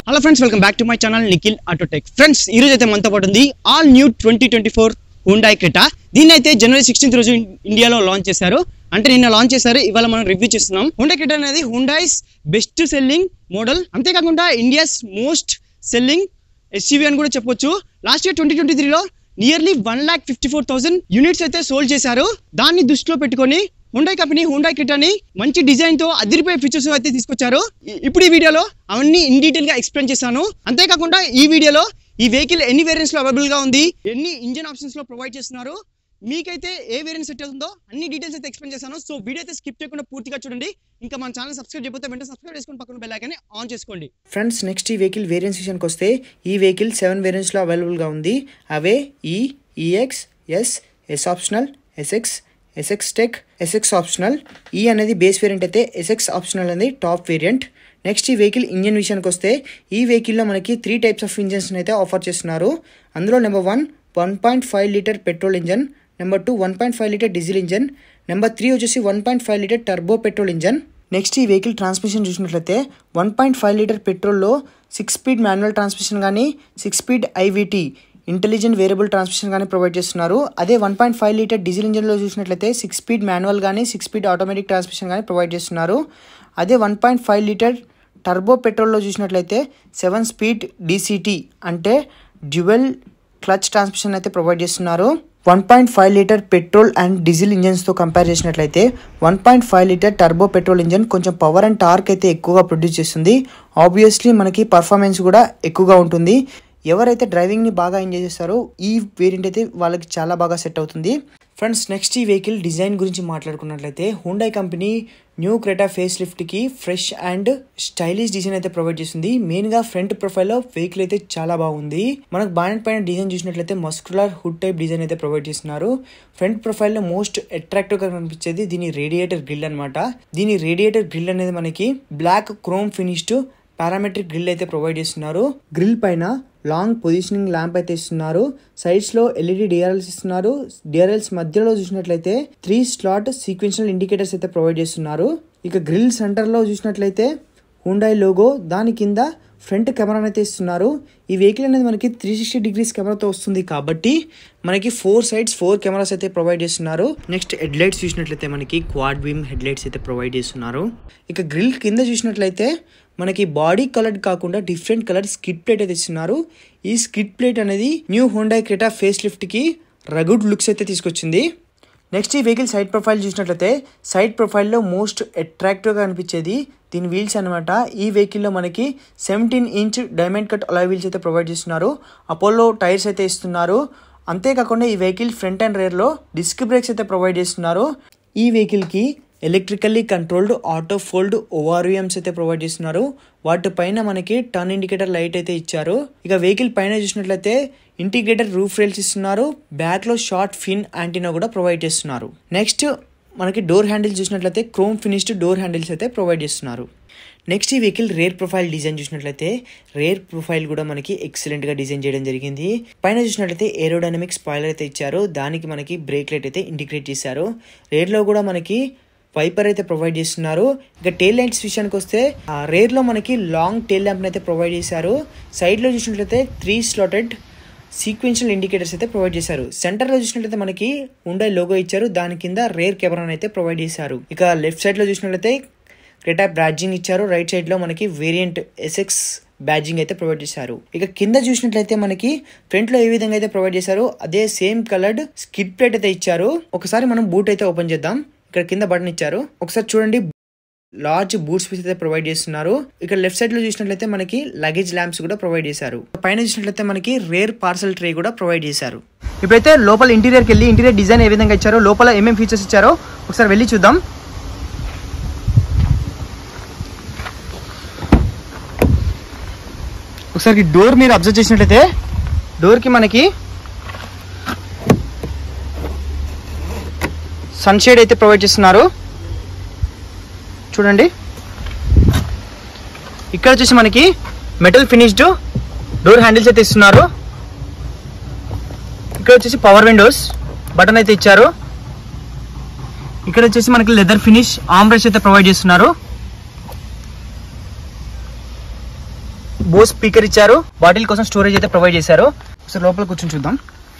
hello friends welcome back to my channel Nikhil Autotech friends ఈ రోజు అయితే మనతో పాటు ఉంది all new twenty twenty four Hyundai Creta దీన్ని అయితే జనవరి సిక్స్టీన్త్ రోజు ఇన్- ఇండియాలో లాంచ్ చేశారు అంటే నిన్న లాంచ్ చేశారు ఇవాళ మనం రివ్యూ చేస్తున్నాం హుండాయ్ క్రిటా అనేది హుండాయ్స్ బెస్ట్ సెల్లింగ్ మోడల్ అంతేకాకుండా ఇండియాస్ మోస్ట్ సెల్లింగ్ ఎస్యూవీ అని కూడా చెప్పొచ్చు లాస్ట్ ఇయర్ ట్వంటీ ట్వంటీ త్రీలో nearly one lakh fifty four thousand units అయితే సోల్డ్ చేశారు దాన్ని దృష్టిలో పెట్టుకొని హుండాయ్ కంపెనీ హుండాయ్ కిటాని మంచి డిజైన్ తో అదిరిపోయే ఫీచర్స్ అయితే తీసుకొచ్చారు ఇ- ఇప్పుడు ఈ వీడియోలో అవన్నీ ఇన్ డీటెయిల్ గా ఎక్స్ప్లెయిన్ చేశాను అంతేకాకుండా ఈ వీడియోలో ఈ వెహికల్ ఎన్ని వేరియంట్స్ లో అవైలబుల్ గా ఉంది ఎన్ని ఇంజన్ ఆప్షన్స్ లో ప్రొవైడ్ చేస్తున్నారు మీకైతే ఏ వేరియంట్ సెట్ అవుతుందో అన్ని డీటెయిల్స్ అయితే ఎక్స్ప్లెయిన్ చేశాను సో వీడియో అయితే స్కిప్ చేయకుండా పూర్తిగా చూడండి ఇంకా మన ఛానల్ సబ్స్క్రైబ్ చేయకపోతే వెంటనే సబ్స్క్రైబ్ చేసుకుని పక్కన బెల్ ఐకాన్ని ఆన్ చేసుకోండి ఫ్రెండ్స్ నెక్స్ట్ ఈ వెహికల్ వేరియంట్స్ విషయానికి వస్తే ఈ వెహికల్ సెవెన్ వేరియంట్స్లో అవైలబుల్గా ఉంది అవే E EX S S optional SX SX tech SX optional E అనేది బేస్ వేరియంట్ అయితే ఎస్ఎక్స్ ఆప్షనల్ అనేది టాప్ వేరియంట్ నెక్స్ట్ ఈ వెహికల్ ఇంజన్ విషయానికి వస్తే ఈ వెహికల్లో మనకి త్రీ టైప్స్ ఆఫ్ ఇంజన్స్ అయితే ఆఫర్ చేస్తున్నారు అందులో number one one point five litre petrol engine number two one point five litre diesel engine number three వచ్చేసి one point five litre turbo petrol engine next ఈ vehicle transmission చూసినట్లయితే one point five litre పెట్రోల్లో six speed manual transmission కానీ six speed IVT intelligent variable transmission కానీ provide చేస్తున్నారు అదే one point five litre diesel ఇంజన్లో చూసినట్లయితే సిక్స్ స్పీడ్ మాన్యువల్ కానీ సిక్స్ స్పీడ్ ఆటోమేటిక్ ట్రాన్స్మిషన్ కానీ ప్రొవైడ్ చేస్తున్నారు అదే one point five litre turbo పెట్రోల్లో చూసినట్లయితే సెవెన్ స్పీడ్ డీసీటీ అంటే డ్యువెల్ క్లచ్ ట్రాన్స్మిషన్ అయితే ప్రొవైడ్ చేస్తున్నారు one point five litre petrol and diesel ఇంజన్స్తో కంపేర్ చేసినట్లయితే one point five litre turbo petrol engine కొంచెం పవర్ అండ్ టార్క్ అయితే ఎక్కువగా ప్రొడ్యూస్ చేస్తుంది ఆబ్వియస్లీ మనకి పర్ఫార్మెన్స్ కూడా ఎక్కువగా ఉంటుంది ఎవరైతే డ్రైవింగ్ని బాగా ఎంజాయ్ చేస్తారో ఈ వేరియంట్ అయితే వాళ్ళకి చాలా బాగా సెట్ అవుతుంది ఫ్రెండ్స్ నెక్స్ట్ ఈ వెహికల్ డిజైన్ గురించి మాట్లాడుకున్నట్లయితే Hyundai company new Creta face లిఫ్ట్కి ఫ్రెష్ అండ్ స్టైలిష్ డిజైన్ అయితే ప్రొవైడ్ చేస్తుంది మెయిన్గా ఫ్రంట్ ప్రొఫైల్లో వెహికల్ అయితే చాలా బాగుంది మనకు బానెట్ పైన డిజైన్ చూసినట్లయితే మస్కులర్ హుడ్ టైప్ డిజైన్ అయితే ప్రొవైడ్ చేస్తున్నారు ఫ్రంట్ ప్రొఫైల్లో మోస్ట్ అట్రాక్టివ్గా కనిపించేది దీని రేడియేటర్ గ్రిల్ అన్నమాట దీని రేడియేటర్ గ్రిల్ అనేది మనకి black chrome finished parametric grille అయితే ప్రొవైడ్ చేస్తున్నారు గ్రిల్ పైన లాంగ్ పొజిషనింగ్ ల్యాంప్ అయితే ఇస్తున్నారు సైడ్స్ లో ఎల్ఈడి డిఆర్ఎల్స్ ఇస్తున్నారు డిఆర్ఎల్స్ మధ్యలో చూసినట్లయితే త్రీ స్లాట్ సీక్వెన్షియల్ ఇండికేటర్స్ అయితే ప్రొవైడ్ చేస్తున్నారు ఇక గ్రిల్ సెంటర్ లో చూసినట్లయితే హుండాయ్ లోగో దాని కింద ఫ్రంట్ కెమెరా అయితే ఇస్తున్నారు ఈ వెహికల్ అనేది మనకి త్రీ సిక్స్టీ డిగ్రీస్ కెమెరాతో వస్తుంది కాబట్టి మనకి ఫోర్ సైడ్స్ ఫోర్ కెమెరాస్ అయితే ప్రొవైడ్ చేస్తున్నారు నెక్స్ట్ హెడ్ లైట్స్ చూసినట్లయితే మనకి క్వాడ్ బీమ్ హెడ్ లైట్స్ అయితే ప్రొవైడ్ చేస్తున్నారు ఇక గ్రిల్ కింద చూసినట్లయితే మనకి బాడీ కలర్ కాకుండా డిఫరెంట్ కలర్ స్కిడ్ ప్లేట్ అయితే ఇస్తున్నారు ఈ స్కిడ్ ప్లేట్ అనేది new Honda Creta facelift కి రగుడ్ లుక్స్ అయితే తీసుకొచ్చింది నెక్స్ట్ ఈ వెహికల్ సైడ్ ప్రొఫైల్ చూసినట్లయితే సైడ్ ప్రొఫైల్లో మోస్ట్ అట్రాక్టివ్గా అనిపించేది దీని వీల్స్ అనమాట ఈ వెహికల్లో మనకి seventeen inch diamond cut alloy wheels అయితే ప్రొవైడ్ చేస్తున్నారు అపోలో టైర్స్ అయితే ఇస్తున్నారు అంతేకాకుండా ఈ వెహికల్ ఫ్రంట్ అండ్ రేర్లో డిస్క్ బ్రేక్స్ అయితే ప్రొవైడ్ చేస్తున్నారు ఈ వెహికల్కి electrically controlled auto fold ORVMs అయితే ప్రొవైడ్ చేస్తున్నారు వాటిపైన మనకి టర్న్ ఇండికేటర్ లైట్ అయితే ఇచ్చారు ఇక వెహికల్ పైన చూసినట్లయితే ఇంటిగ్రేటెడ్ రూఫ్ రైల్స్ ఇస్తున్నారు బ్యాక్ లో షార్ట్ ఫిన్ యాంటీనా కూడా ప్రొవైడ్ చేస్తున్నారు నెక్స్ట్ మనకి డోర్ హ్యాండిల్ చూసినట్లయితే క్రోమ్ ఫినిష్డ్ డోర్ హ్యాండిల్స్ అయితే ప్రొవైడ్ చేస్తున్నారు నెక్స్ట్ ఈ వెహికల్ రేర్ ప్రొఫైల్ డిజైన్ చూసినట్లయితే రేర్ ప్రొఫైల్ కూడా మనకి ఎక్సలెంట్ గా డిజైన్ చేయడం జరిగింది పైన చూసినట్లయితే ఏరోడైనమిక్ స్పాయిలర్ అయితే ఇచ్చారు దానికి మనకి బ్రేక్ లైట్ అయితే ఇంటిగ్రేట్ చేశారు రేర్ లో కూడా మనకి వైపర్ అయితే ప్రొవైడ్ చేస్తున్నారు ఇక టైల్ లైట్స్ విషయానికి వస్తే ఆ రేర్ లో మనకి లాంగ్ టైల్ ల్యాంప్ అయితే ప్రొవైడ్ చేశారు సైడ్ లో చూసినట్లయితే త్రీ స్లాటెడ్ సీక్వెన్షియల్ ఇండికేటర్స్ అయితే ప్రొవైడ్ చేశారు సెంటర్ లో చూసినట్లయితే మనకి ఉండే లోగో ఇచ్చారు దాని కింద రేర్ కెమెరాని అయితే ప్రొవైడ్ చేశారు ఇక లెఫ్ట్ సైడ్ లో చూసినట్లయితే క్రెటా బ్రాడ్జింగ్ ఇచ్చారు రైట్ సైడ్ లో మనకి వేరియంట్ ఎస్ఎక్స్ బ్యాడ్జింగ్ అయితే ప్రొవైడ్ చేశారు ఇక కింద చూసినట్లయితే మనకి ఫ్రంట్ లో ఏ విధంగా అయితే ప్రొవైడ్ చేశారో అదే సేమ్ కలర్డ్ స్కిడ్ ప్లేట్ అయితే ఇచ్చారు ఒకసారి మనం బూట్ అయితే ఓపెన్ చేద్దాం ఇక్కడ కింద బటన్ ఇచ్చారు ఒకసారి చూడండి లార్జ్ బూట్ స్పేస్ అయితే ప్రొవైడ్ చేస్తున్నారు ఇక్కడ లెఫ్ట్ సైడ్ లో చూసినట్లయితే మనకి లగేజ్ ల్యాంప్స్ కూడా ప్రొవైడ్ చేశారు పైన చూసినట్లయితే మనకి రేర్ పార్సల్ ట్రే కూడా ప్రొవైడ్ చేశారు ఇప్పుడైతే లోపల ఇంటీరియర్కి వెళ్ళి ఇంటీరియర్ డిజైన్ ఏ విధంగా ఇచ్చారో లోపల ఏమేమి ఫీచర్స్ ఇచ్చారో ఒకసారి వెళ్ళి చూద్దాం ఒకసారి డోర్ మీరు అబ్జర్వ్ చేసినట్లయితే డోర్కి మనకి సన్షేడ్ అయితే ప్రొవైడ్ చేస్తున్నారు చూడండి ఇక్కడ వచ్చేసి మనకి మెటల్ ఫినిష్డ్ డోర్ హ్యాండిల్స్ అయితే ఇస్తున్నారు ఇక్కడ వచ్చేసి పవర్ విండోస్ బటన్ అయితే ఇచ్చారు ఇక్కడ వచ్చేసి మనకి లెదర్ ఫినిష్ ఆమ్ బ్రష్ అయితే ప్రొవైడ్ చేస్తున్నారు బోస్ స్పీకర్ ఇచ్చారు బాటిల్ కోసం స్టోరేజ్ అయితే ప్రొవైడ్ చేశారు ఒకసారి లోపల కూర్చొని చూద్దాం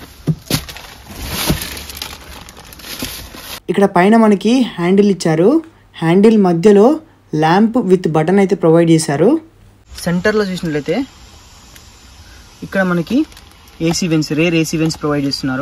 ఇక్కడ పైన మనకి హ్యాండిల్ ఇచ్చారు హ్యాండిల్ మధ్యలో ల్యాంప్ విత్ బటన్ అయితే ప్రొవైడ్ చేశారు సెంటర్లో చూసినట్లయితే ఇక్కడ మనకి AC vents rear AC vents provide చేస్తున్నారు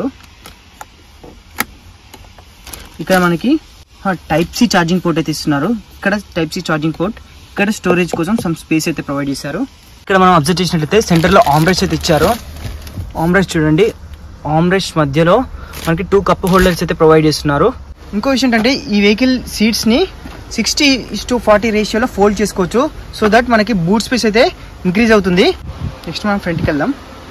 ఇక్కడ మనకి టైప్ సి ఛార్జింగ్ పోర్ట్ అయితే ఇస్తున్నారు ఇక్కడ టైప్ సి ఛార్జింగ్ పోర్ట్ ఇక్కడ స్టోరేజ్ కోసం సమ్ స్పేస్ అయితే ప్రొవైడ్ చేశారు ఇక్కడ మనం అబ్జర్వ్ చేసినట్లయితే సెంటర్లో ఆమ్రెస్ అయితే ఇచ్చారు ఆమ్రెస్ చూడండి ఆమ్రెస్ మధ్యలో మనకి టూ కప్ హోల్డర్స్ అయితే ప్రొవైడ్ చేస్తున్నారు ఇంకో విషయం ఏంటంటే ఈ వెహికల్ సీట్స్ని సిక్స్టీ ఇస్ టు ఫార్టీ రేషియోలో ఫోల్డ్ చేసుకోవచ్చు సో దట్ మనకి బూట్ స్పేస్ అయితే ఇంక్రీజ్ అవుతుంది నెక్స్ట్ మనం ఫ్రంట్కి వెళ్దాం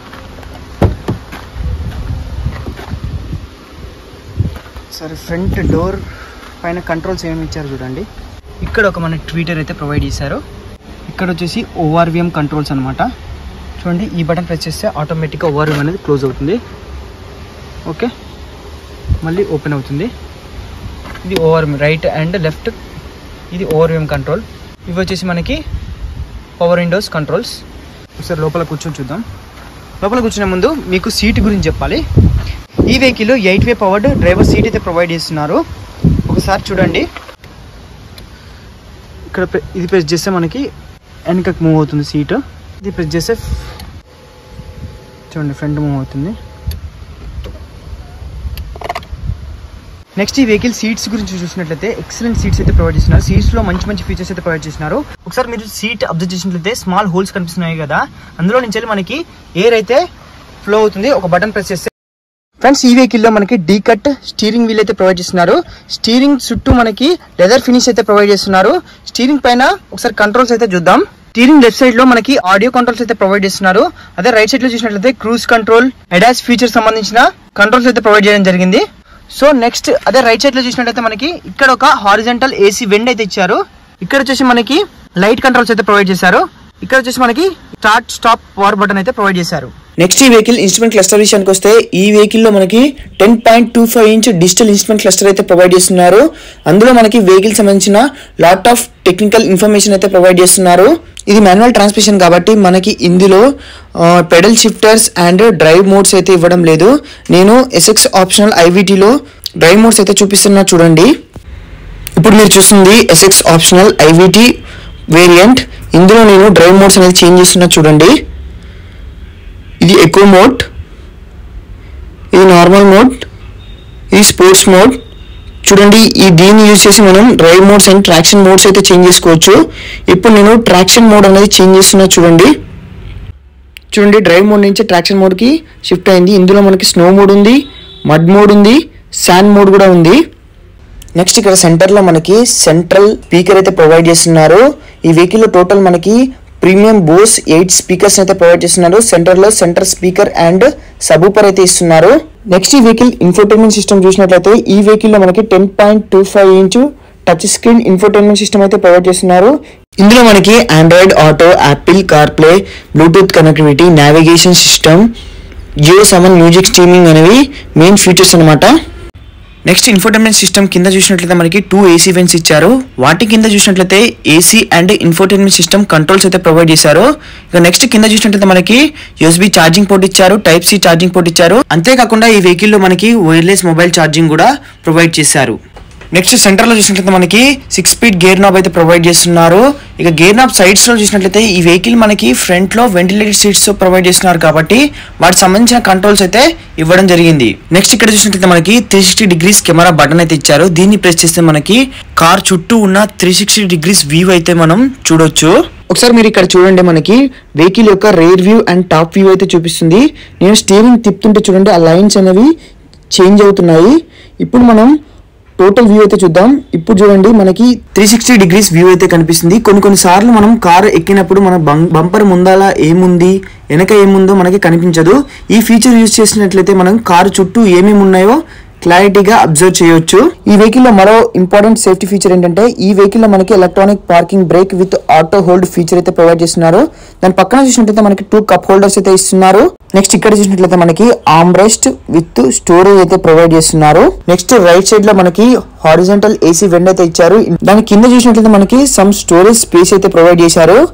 సరే ఫ్రంట్ డోర్ పైన కంట్రోల్స్ ఏమేమి ఇచ్చారు చూడండి ఇక్కడ ఒక మన ట్వీటర్ అయితే ప్రొవైడ్ చేశారు ఇక్కడ వచ్చేసి ఓఆర్విఎం కంట్రోల్స్ అనమాట చూడండి ఈ బటన్ ప్రెస్ చేస్తే ఆటోమేటిక్గా ఓఆర్విఎం అనేది క్లోజ్ అవుతుంది ఓకే మళ్ళీ ఓపెన్ అవుతుంది ఇది ఓవర్ రైట్ అండ్ లెఫ్ట్ ఇది ఓవర్విఎం కంట్రోల్ ఇవి వచ్చేసి మనకి పవర్ విండోస్ కంట్రోల్స్ ఒకసారి లోపల కూర్చొని చూద్దాం లోపల కూర్చునే ముందు మీకు సీట్ గురించి చెప్పాలి ఈ vehicle eight way powered driver seat అయితే ప్రొవైడ్ చేస్తున్నారు ఒకసారి చూడండి ఇక్కడ ప్రె- ఇది ప్రెస్ చేస్తే మనకి వెనకకి మూవ్ అవుతుంది సీట్ ఇది ప్రెస్ చేస్తే చూడండి ఫ్రంట్ మూవ్ అవుతుంది నెక్స్ట్ ఈ వెహికల్ సీట్స్ గురించి చూసినట్లయితే ఎక్సలెంట్ సీట్స్ అయితే ప్రొవైడ్ చేస్తున్నారు సీట్స్ లో మంచి మంచి ఫీచర్స్ అయితే ప్రొవైడ్ చేస్తున్నారు ఒకసారి మీరు సీట్ అబ్జర్వ్ చేసినట్లయితే స్మాల్ హోల్స్ కనిపిస్తున్నాయి కదా అందులో నుంచి వెళ్ళి మనకి ఎయిర్ అయితే ఫ్లో అవుతుంది ఒక బటన్ ప్రెస్ చేస్తే ఫ్రెండ్స్ ఈ వెహికల్ లో మనకి డీ కట్ స్టీరింగ్ వీల్ అయితే ప్రొవైడ్ చేస్తున్నారు స్టీరింగ్ చుట్టూ మనకి లెదర్ ఫినిష్ అయితే ప్రొవైడ్ చేస్తున్నారు స్టీరింగ్ పైన ఒకసారి కంట్రోల్స్ అయితే చూద్దాం స్టీరింగ్ లెఫ్ట్ సైడ్ లో మనకి ఆడియో కంట్రోల్స్ అయితే ప్రొవైడ్ చేస్తున్నారు అదే రైట్ సైడ్ లో చూసినట్లయితే క్రూజ్ కంట్రోల్ అడాస్ ఫీచర్ సంబంధించిన కంట్రోల్స్ అయితే ప్రొవైడ్ చేయడం జరిగింది సో నెక్స్ట్ అదే రైట్ సైడ్ లో చూసినట్లయితే మనకి ఇక్కడ ఒక హారిజెంటల్ ఏసీ వెండ్ అయితే ఇచ్చారు ఇక్కడ వచ్చేసి మనకి లైట్ కంట్రోల్స్ అయితే ప్రొవైడ్ చేశారు ఇక్కడ వచ్చేసి మనకి స్టార్ట్ స్టాప్ పవర్ బటన్ అయితే ప్రొవైడ్ చేశారు నెక్స్ట్ ఈ వెహికల్ ఇన్స్ట్రుమెంట్ క్లస్టర్ విషయానికి వస్తే ఈ వెహికల్ లో మనకి ten point two five inch digital instrument cluster అయితే ప్రొవైడ్ చేస్తున్నారు అందులో మనకి వెహికల్ సంబంధించిన లాట్ ఆఫ్ టెక్నికల్ ఇన్ఫర్మేషన్ అయితే ప్రొవైడ్ చేస్తున్నారు ఇది మాన్యువల్ ట్రాన్స్మిషన్ కాబట్టి మనకి ఇందులో pedal shifters and drive modes అయితే ఇవ్వడం లేదు నేను ఎస్ఎక్స్ ఆప్షనల్ ఐవిటీలో డ్రైవ్ మోడ్స్ అయితే చూపిస్తున్నా చూడండి ఇప్పుడు మీరు చూస్తుంది ఎస్ఎక్స్ ఆప్షనల్ ఐవిటీ వేరియంట్ ఇందులో నేను డ్రైవ్ మోడ్స్ అనేది చేంజ్ చేస్తున్నా చూడండి ఇది ఎకో మోడ్ ఇది నార్మల్ మోడ్ ఇది స్పోర్ట్స్ మోడ్ చూడండి ఈ దీన్ని యూజ్ చేసి మనం drive modes and traction modes అయితే చేంజ్ చేసుకోవచ్చు ఇప్పుడు నేను ట్రాక్షన్ మోడ్ అనేది చేంజ్ చేస్తున్నా చూడండి చూడండి డ్రైవ్ మోడ్ నుంచి ట్రాక్షన్ మోడ్కి షిఫ్ట్ అయింది ఇందులో మనకి స్నో మోడ్ ఉంది మడ్ మోడ్ ఉంది శాండ్ మోడ్ కూడా ఉంది నెక్స్ట్ ఇక్కడ సెంటర్లో మనకి సెంట్రల్ స్పీకర్ అయితే ప్రొవైడ్ చేస్తున్నారు ఈ వెహికల్లో టోటల్ మనకి ప్రీమియం బోస్ ఎయిట్ స్పీకర్స్ అయితే ప్రొవైడ్ చేస్తున్నారు సెంటర్లో సెంటర్ స్పీకర్ అండ్ సబూపర్ అయితే ఇస్తున్నారు నెక్స్ట్ ఈ వెహికల్ ఇన్ఫోటైన్మెంట్ సిస్టమ్ చూసినట్లయితే ఈ వెహికల్లో మనకి ten point two five inch touch screen infotainment system అయితే ప్రొవైడ్ చేస్తున్నారు ఇందులో మనకి Android Auto Apple CarPlay Bluetooth connectivity navigation system Jio Saavn music streaming అనేవి మెయిన్ ఫీచర్స్ అన్నమాట నెక్స్ట్ ఇన్ఫోటైన్మెంట్ సిస్టమ్ కింద చూసినట్లయితే మనకి టూ ఏసీ వెన్స్ ఇచ్చారు వాటి కింద చూసినట్లయితే AC and infotainment system controls అయితే ప్రొవైడ్ చేశారు ఇక నెక్స్ట్ కింద చూసినట్లయితే మనకి యూఎస్బీ ఛార్జింగ్ పోర్ట్ ఇచ్చారు టైప్ సి ఛార్జింగ్ పోర్ట్ ఇచ్చారు అంతేకాకుండా ఈ వెహికల్ లో మనకి వైర్లెస్ మొబైల్ ఛార్జింగ్ కూడా ప్రొవైడ్ చేశారు నెక్స్ట్ సెంటర్ లో చూసినట్లయితే మనకి సిక్స్ స్పీడ్ గేర్ నాబ్ అయితే ప్రొవైడ్ చేస్తున్నారు ఇక గేర్ నాబ్ సైడ్స్ లో చూసినట్లయితే ఈ వెహికల్ మనకి ఫ్రంట్ లో వెంటిలేటెడ్ సీట్స్ తో ప్రొవైడ్ చేస్తున్నారు కాబట్టి వాటికి సంబంధించిన కంట్రోల్స్ అయితే ఇవ్వడం జరిగింది నెక్స్ట్ ఇక్కడ చూసినట్లయితే మనకి three sixty degrees camera button అయితే ఇచ్చారు దీన్ని ప్రెస్ చేస్తే మనకి కార్ చుట్టూ ఉన్న త్రీ సిక్స్టీ డిగ్రీస్ వ్యూ అయితే మనం చూడొచ్చు ఒకసారి మీరు ఇక్కడ చూడండి మనకి వెహికల్ యొక్క rear view and top view అయితే చూపిస్తుంది నేను స్టీరింగ్ తిప్పుతుంటే చూడండి ఆ లైన్స్ అనేవి చేంజ్ అవుతున్నాయి ఇప్పుడు మనం టోటల్ వ్యూ అయితే చూద్దాం ఇప్పుడు చూడండి మనకి త్రీ సిక్స్టీ డిగ్రీస్ వ్యూ అయితే కనిపిస్తుంది కొన్ని కొన్ని సార్లు మనం కారు ఎక్కినప్పుడు మన బంపర్ ముందాల ఏముంది వెనక ఏముందో మనకి కనిపించదు ఈ ఫీచర్ యూజ్ చేసినట్లయితే మనం కారు చుట్టూ ఏమేమి ఉన్నాయో క్లారిటీగా అబ్జర్వ్ చేయొచ్చు ఈ వెహికల్ లో మరో ఇంపార్టెంట్ సేఫ్టీ ఫీచర్ ఏంటంటే ఈ వెహికల్ లో మనకి electronic parking brake with auto hold feature అయితే ప్రొవైడ్ చేస్తున్నారు దాని పక్కన చూసినట్లయితే మనకి టూ కప్ హోల్డర్స్ అయితే ఇస్తున్నారు నెక్స్ట్ ఇక్కడ చూసినట్లయితే మనకి ఆమ్రెస్ట్ విత్ స్టోరేజ్ అయితే ప్రొవైడ్ చేస్తున్నారు నెక్స్ట్ రైట్ సైడ్ లో మనకి హారిజెంటల్ ఏసీ వెండ్ అయితే ఇచ్చారు దాని కింద చూసినట్లయితే మనకి సమ్ స్టోరేజ్ స్పేస్ అయితే ప్రొవైడ్ చేశారు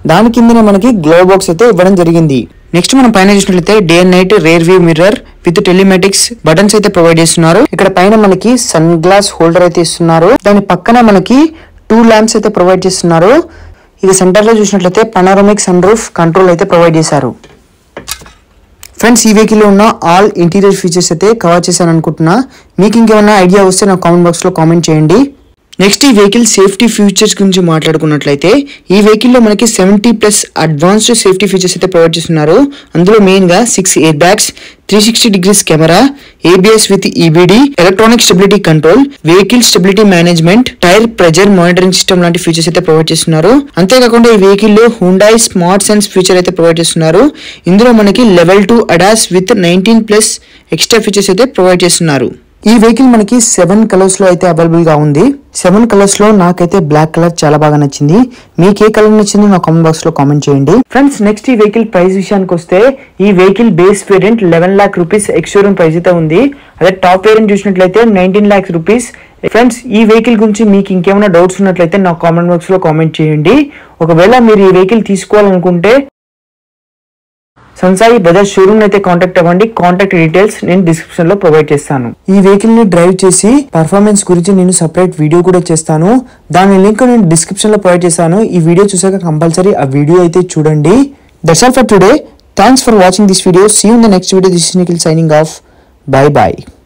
దాని కిందనే మనకి గ్లో బాక్స్ అయితే ఇవ్వడం జరిగింది నెక్స్ట్ మనం పైన చూసినట్లయితే day and night rear view mirror with telematics buttons అయితే ప్రొవైడ్ చేస్తున్నారు ఇక్కడ పైన మనకి సన్ గ్లాస్ హోల్డర్ అయితే ఇస్తున్నారు దాని పక్కన మనకి టూ ల్యాంప్స్ అయితే ప్రొవైడ్ చేస్తున్నారు ఇది సెంటర్ లో చూసినట్లయితే పనారోమిక్ సన్ రూఫ్ కంట్రోల్ అయితే ప్రొవైడ్ చేశారు ఫ్రెండ్స్ ఈ వెహికల్ లో ఉన్న ఆల్ ఇంటీరియర్ ఫీచర్స్ అయితే కవర్ చేశాను అనుకుంటున్నా మీకు ఇంకేమైనా ఐడియా వస్తే నా కామెంట్ బాక్స్ లో కామెంట్ చేయండి నెక్స్ట్ ఈ వెహికల్ సేఫ్టీ ఫీచర్స్ గురించి మాట్లాడుకున్నట్లయితే ఈ వెహికల్ లో మనకి seventy plus advanced safety features అయితే ప్రొవైడ్ చేస్తున్నారు అందులో మెయిన్ గా six airbags three sixty degrees camera ABS with EBD electronic stability control vehicle stability management tyre pressure monitoring system లాంటి ఫీచర్స్ అయితే ప్రొవైడ్ చేస్తున్నారు అంతేకాకుండా ఈ వెహికల్ లో హుండాయ్ స్మార్ట్ సెన్స్ ఫీచర్ అయితే ప్రొవైడ్ చేస్తున్నారు ఇందులో మనకి level two ADAS with nineteen plus extra features అయితే ప్రొవైడ్ చేస్తున్నారు ఈ వెహికల్ మనకి సెవెన్ కలర్స్ లో అయితే అవైలబుల్ గా ఉంది సెవెన్ కలర్స్ లో నాకైతే బ్లాక్ కలర్ చాలా బాగా నచ్చింది మీకు ఏ కలర్ నచ్చింది నా కామెంట్ బాక్స్ లో కామెంట్ చేయండి ఫ్రెండ్స్ నెక్స్ట్ ఈ వెహికల్ ప్రైస్ విషయానికి వస్తే ఈ vehicle base variant eleven lakh rupees ex showroom price అయితే ఉంది అదే టాప్ వేరియంట్ చూసినట్లయితే నైన్టీన్ లాక్స్ రూపీస్ ఫ్రెండ్స్ ఈ వెహికల్ గురించి మీకు ఇంకేమైనా డౌట్స్ ఉన్నట్లయితే నా కామెంట్ బాక్స్ లో కామెంట్ చేయండి ఒకవేళ మీరు ఈ వెహికల్ తీసుకోవాలనుకుంటే సన్సాయి బజాజ్ షోరూమ్ అయితే కాంటాక్ట్ అవ్వండి కాంటాక్ట్ డీటెయిల్స్ నేను డిస్క్రిప్షన్ లో ప్రొవైడ్ చేస్తాను ఈ వెహికల్ ని డ్రైవ్ చేసి పర్ఫార్మెన్స్ గురించి నేను సపరేట్ వీడియో కూడా చేస్తాను దాని లింక్ నేను డిస్క్రిప్షన్ లో ప్రొవైడ్ చేస్తాను ఈ వీడియో చూసాక కంపల్సరీ ఆ వీడియో అయితే చూడండి that's all for today thanks for watching this video see in the next video this Nikhil signing off bye bye